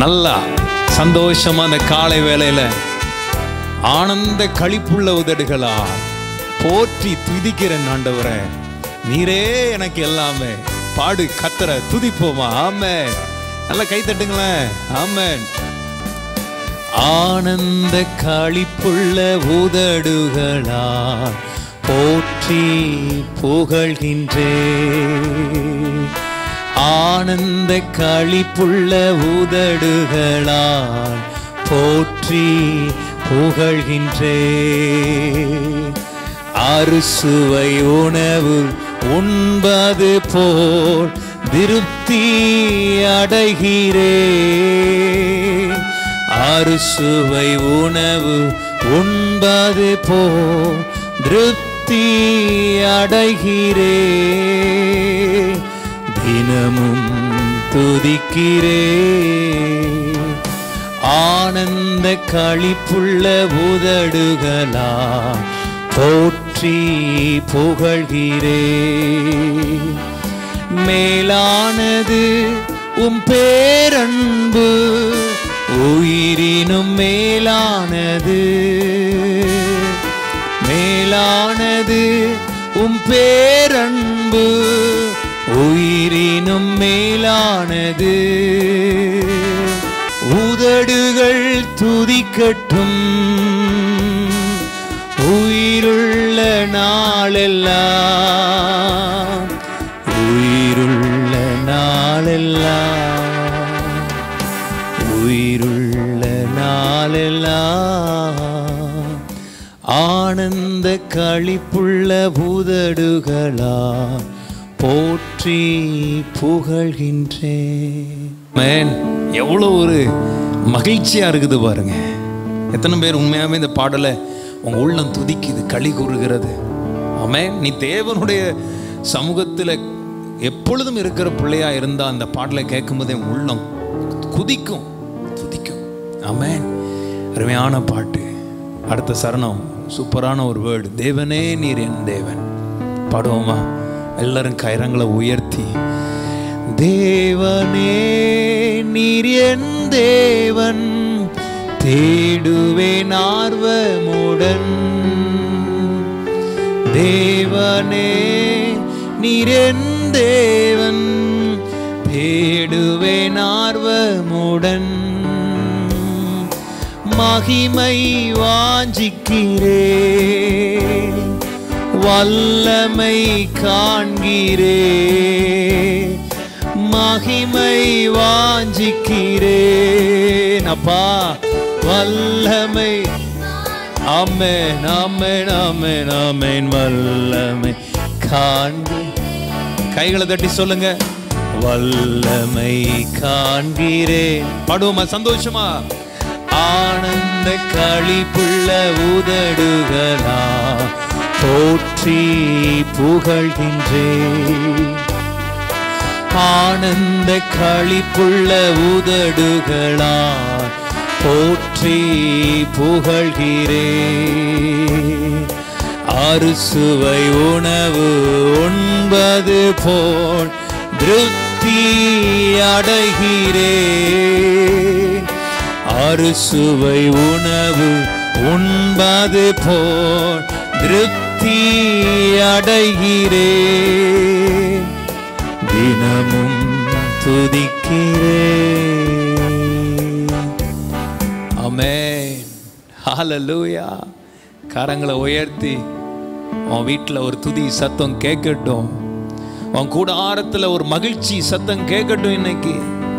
நல்லா சந்தோஷமா அந்த காலை வேளையில ஆனந்த களிப்புள்ள உதடுகளா போற்றி துதிக்கிறேன் ஆண்டவரே நீரே எனக்கு எல்லாமே பாடு கத்தர துதிப்போமா ஆமே நல்லா கை தட்டுங்களேன் ஆமென் ஆனந்த களிப்புள்ள உதடுகளா போற்றி புகழ்கின்றே ஆனந்த களிப்புள்ள உதடுகளால் போற்றி புகழ்கின்றே அறுசுவை உணவு உண்பது போல் திருப்தி அடைகிறே அறுசுவை உணவு உண்பது போல் திருப்தி அடைகிறே தினமும் துதிக்கிறே ஆனந்த களிப்புள்ள உதடுகளா போற்றி புகழ்கிறே மேலானது உம் பேரன்பு உயிரினும் மேலானது மேலானது உம் பேரன்பு உயிரினும் மேலானது உதடுகள் துதிக்கட்டும் உயிருள்ள நாளெல்லாம் உயிருள்ள நாளெல்லாம் உயிருள்ள நாளெல்லாம் ஆனந்த களிப்புள்ள புதடுகளா போற்றி புகழ்கின்றேன் மேன் எவ்வளோ ஒரு மகிழ்ச்சியா இருக்குது பாருங்க எத்தனை பேர் உண்மையாவே இந்த பாடலை உங்க உள்ளம் துதிக்குது களி கூறுகிறது ஆமென் நீ தேவனுடைய சமூகத்தில் எப்பொழுதும் இருக்கிற பிள்ளையா இருந்தா அந்த பாடலை கேட்கும்போது என் உள்ளம் குதிக்கும் துதிக்கும் ஆமென் அருமையான பாட்டு அடுத்த சரணம் சூப்பரான ஒரு வேர்டு தேவனே நீர் என் தேவன் பாடுவோமா எல்லாரும் கயிறங்களை உயர்த்தி தேவனே நீர் என் தேவன் தேடுவேன் ஆர்வமுடன் தேவனே நீர் என் தேவன் தேடுவேன் ஆர்வமுடன் மகிமை வாஞ்சிக்கிறே வல்லமை காண்கிறே மகிமை வாஞ்சிக்கிறேன் அப்பா வல்லமை ஆமென் ஆமென் ஆமென் ஆமென் வல்லமை காண்கிறேன் கைகளை தட்டி சொல்லுங்க வல்லமை காண்கிறேன் பாடுவோமா சந்தோஷமா ஆனந்த களிப்புள்ள உதடுகளா போற்றி புகழ்கின்றேன் ஆனந்த களிப்புள்ள உதடுகளா போற்றி புகழ்கிறேன் அறுசுவை உணவு உண்பது போல் திருப்தி அடைகிறேன் அறுசுவை உணவு உண்பது போல் திருப்தி அடைகிறேன் தினமும் துதிக்கிறேன் ஆமென் ஹalleluya கரங்களை உயர்த்தி உன் வீட்டில் ஒரு துதி சத்தம் கேட்கட்டும் உன் கூடாரத்தில் ஒரு மகிழ்ச்சி சத்தம் கேட்கட்டும் இன்னைக்கு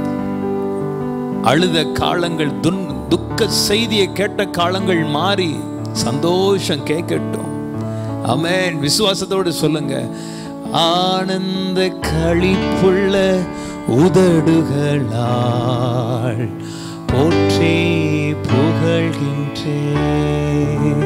அழுத காலங்கள் துன் துக்க செய்தியை கேட்ட காலங்கள் மாறி சந்தோஷம் கேட்கட்டும் ஆமென் விசுவாசத்தோடு சொல்லுங்க ஆனந்த களிப்புள்ள உதடுகளால் போற்றி புகழ்கின்றேன்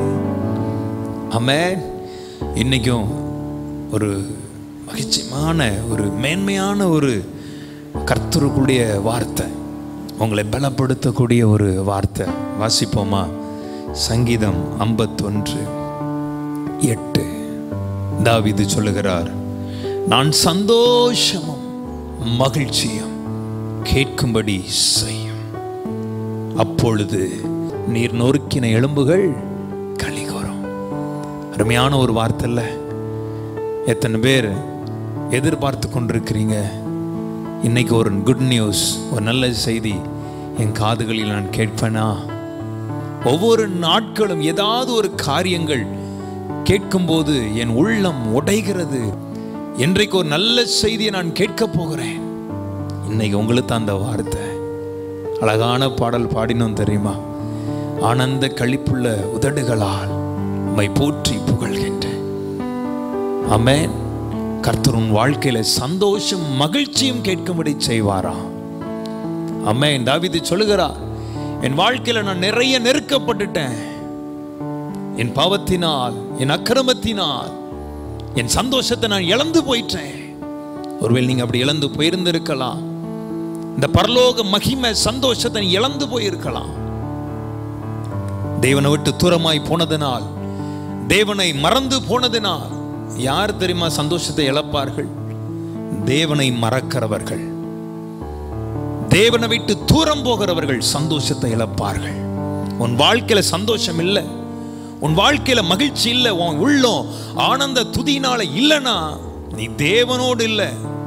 ஆமென் இன்னைக்கும் ஒரு மகிழ்ச்சியான ஒரு மேன்மையான ஒரு கர்த்தருக்குடைய வார்த்தை உங்களை பலப்படுத்தக்கூடிய ஒரு வார்த்தை வாசிப்போமா சங்கீதம் ஐம்பத்தொன்று எட்டு தாவீது சொல்லுகிறார் நான் சந்தோஷமும் மகிழ்ச்சியும் கேட்கும்படி செய்யும் அப்பொழுது நீர் நொறுக்கின எலும்புகள் களி கூறும் அருமையான ஒரு வார்த்தை இல்ல எத்தனை பேர் எதிர்பார்த்து கொண்டிருக்கிறீங்க இன்னைக்கு ஒரு குட் நியூஸ் ஒரு நல்ல செய்தி என் காதுகளில் நான் கேட்பேனா ஒவ்வொரு நாட்களும் ஏதாவது ஒரு காரியங்கள் கேட்கும்போது என் உள்ளம் உடைகிறது இன்றைக்கு ஒரு நல்ல செய்தியை நான் கேட்க போகிறேன் இன்னைக்கு உங்களுக்கு அந்த வார்த்தை அழகான பாடல் பாடினோம் தெரியுமா ஆனந்த களிப்புள்ள உதடுகளால் உம்மை போற்றி புகழ்கின்றேன் ஆமென் கர்த்தர் உன் வாழ்க்கையில சந்தோஷம் மகிழ்ச்சியும் கேட்கும்படி செய்வாராம் ஆமென் தாவீது சொல்லுகிறார் என் வாழ்க்கையில நான் நிறைய நெருக்கப்பட்டுட்டேன் என் பாவத்தினால் என் அக்கிரமத்தினால் என் சந்தோஷத்தை நான் இழந்து போயிட்டேன் ஒருவேளை நீங்க அப்படி இழந்து போயிருந்திருக்கலாம் இந்த பரலோக மகிமை சந்தோஷத்தை நீ இழந்து போயிருக்கலாம் தேவனை விட்டு தூரமாய் போனதினால் தேவனை மறந்து போனதினால் யார் தெரியுமா சந்தோஷத்தை இழப்பார்கள் தேவனை மறக்கிறவர்கள் தேவனை விட்டு தூரம் போகிறவர்கள் சந்தோஷத்தை இழப்பார்கள் உன் வாழ்க்கையில சந்தோஷம் இல்லை உன் வாழ்க்கையில மகிழ்ச்சி இல்லை உன் உள்ளம் ஆனந்த துதினால இல்லைன்னா நீ தேவனோடு இல்லை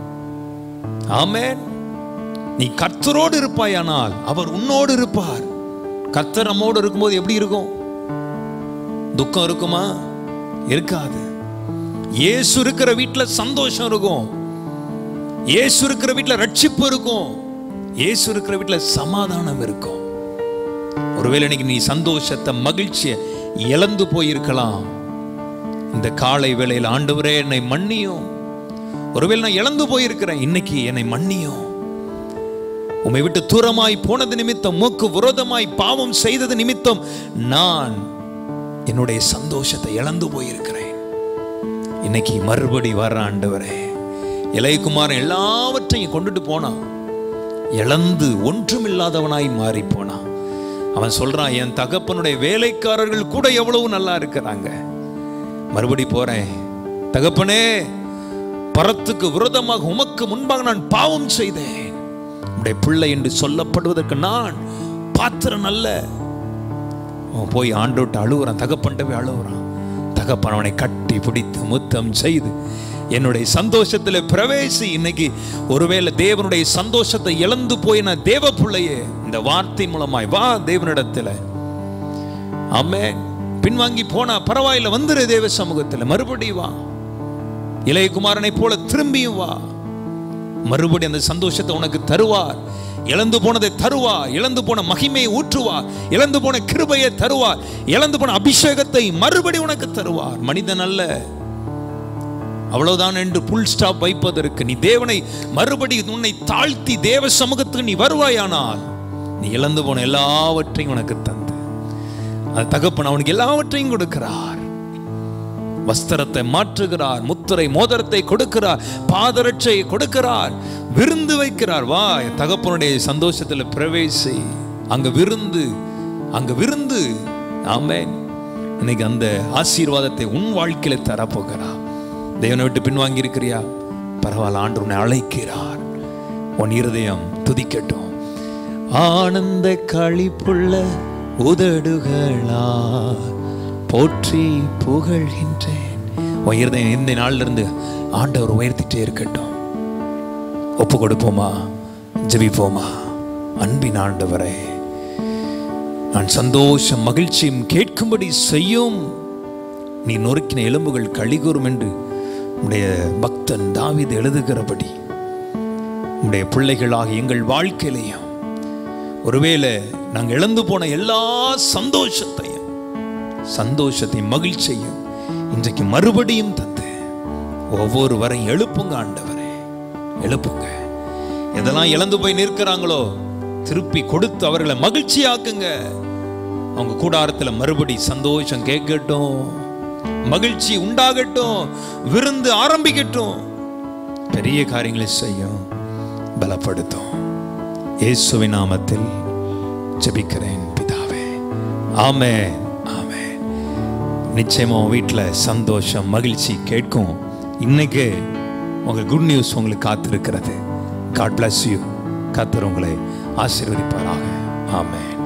ஆமென் நீ கர்த்தரோடு இருப்பாயானால் அவர் உன்னோடு இருப்பார் கர்த்தர் நம்மோடு இருக்கும்போது எப்படி இருக்கும் துக்கம் இருக்குமா இருக்காது இயேசு இருக்கிற வீட்டுல சந்தோஷம் இருக்கும் இயேசு இருக்கிற வீட்டுல ரட்சிப்பு இருக்கும் இயேசு இருக்கிற வீட்டுல சமாதானம் இருக்கும் ஒருவேளை இன்னைக்கு நீ சந்தோஷத்தை மகிழ்ச்சியை இழந்து போயிருக்கலாம் இந்த காலை வேளையில் ஆண்டவரே என்னை மன்னியும் ஒருவேளை நான் இழந்து போயிருக்கிறேன் இன்னைக்கு என்னை மன்னியும் உம்மை விட்டு தூரமாய் போனது நிமித்தம் மூக்கு விரோதமாய் பாவம் செய்தது நிமித்தம் நான் என்னுடைய சந்தோஷத்தை இழந்து போயிருக்கிறேன் இன்னைக்கு மறுபடி வர்ற ஆண்டவரே இளையகுமாரன் எல்லாவற்றையும் கொண்டுட்டு போனான் இழந்து ஒன்றுமில்லாதவனாய் மாறி போனான் அவன் சொல்றான் என் தகப்பனுடைய வேலைக்காரர்கள் கூட எவ்வளவு நல்லா இருக்கிறாங்க மறுபடி போறேன் தகப்பனே பரத்துக்கு விரோதமாக உமக்கு முன்பாக நான் பாவம் செய்தேன் உடைய பிள்ளை என்று சொல்லப்படுவதற்கு நான் பாத்திரம் அல்ல அவன் போய் ஆண்டோட்டு அழுகுறான் தகப்பன்ட்ட போய் அழுகுறான் தகப்பன் அவனை கட்டி பிடித்து முத்தம் செய்து என்னுடைய சந்தோஷத்தில் பிரவேசி இன்னைக்கு ஒருவேளை தேவனுடைய சந்தோஷத்தை இழந்து போயின தேவ பிள்ளையே இந்த வார்த்தை மூலமாய் வா தேவனிடத்தில் ஆமே பின்வாங்கி போனா பரவாயில்ல வந்துரு தேவ சமூகத்தில் மறுபடி வா இளையகுமாரனை போல திரும்பியும் வா மறுபடி அந்த சந்தோஷத்தை உனக்கு தருவார் இழந்து போனதை தருவார் இழந்து போன மகிமையை ஊற்றுவார் இழந்து போன கிருபையை தருவார் இழந்து போன அபிஷேகத்தை மறுபடி உனக்கு தருவார் மனிதன் அல்ல அவ்வளவுதான் என்று புல் ஸ்டாப் வைப்பதற்கு நீ தேவனை மறுபடி உன்னை தாழ்த்தி தேவ சமூகத்துக்கு நீ வருவாயானால் நீ இழந்து போன எல்லாவற்றையும் உனக்கு தந்து அது தகப்பன் அவனுக்கு எல்லாவற்றையும் கொடுக்கிறார் வஸ்திரத்தை மாற்றுகிறார் முத்திரை மோதிரத்தை கொடுக்கிறார் பாதரட்சை கொடுக்கிறார் விருந்து வைக்கிறார் வா என் தகப்பனுடைய சந்தோஷத்துல பிரவேசி அங்க விருந்து அங்க விருந்து ஆமென் இன்னைக்கு அந்த ஆசீர்வாதத்தை உன் வாழ்க்கையில தரப்போகிறார் தேவனை விட்டு பின்வாங்கி இருக்கிறியா பரவாயில்ல ஆண்டு உன்னை அழைக்கிறார் உன் இருதயம் துதிக்கட்டும் ஆனந்த களிப்புள்ள உதடுகளா போற்றி புகழ்கின்றேன் உன் இருதயம் இந்த நாள்ல இருந்து ஆண்டவர் உயர்த்திட்டே இருக்கட்டும் ஒப்பு கொடுப்போமா ஜெபிப்போமா அன்பின் ஆண்டவரே நான் சந்தோஷம் மகிழ்ச்சியும் கேட்கும்படி செய்யும் நீ நொறுக்கின எலும்புகள் கழிகூறும் என்று உடைய பக்தன் தாவீது எழுதுகிறபடி உடைய பிள்ளைகளாக எங்கள் வாழ்க்கையிலையும் ஒருவேளை நாங்கள் இழந்து போன எல்லா சந்தோஷத்தையும் சந்தோஷத்தையும் மகிழ்ச்சியும் இன்றைக்கு மறுபடியும் தந்து ஒவ்வொருவரையும் எழுப்புங்க ஆண்டவரே எழுப்புங்க எதெல்லாம் இழந்து போய் நிற்கிறாங்களோ திருப்பி கொடுத்து அவர்களை மகிழ்ச்சியாக்குங்க அவங்க கூடாரத்தில் மறுபடி சந்தோஷம் கேட்கட்டும் மகிழ்ச்சி உண்டாகட்டும் விருந்து ஆரம்பிக்கட்டும் பெரிய காரியங்களை செய்யும் பலப்படுத்தும் இயேசுவின் நாமத்தில் ஜெபிக்கிறேன் பிதாவே ஆமே ஆமே நிச்சயமா உன் வீட்டில் சந்தோஷம் மகிழ்ச்சி கேட்கும் இன்னைக்கு உங்க குட் நியூஸ் உங்களுக்கு காத்திருக்கிறது காட் bless யூ கத்தர் உங்களை ஆசீர்வதிப்பாராக ஆமென்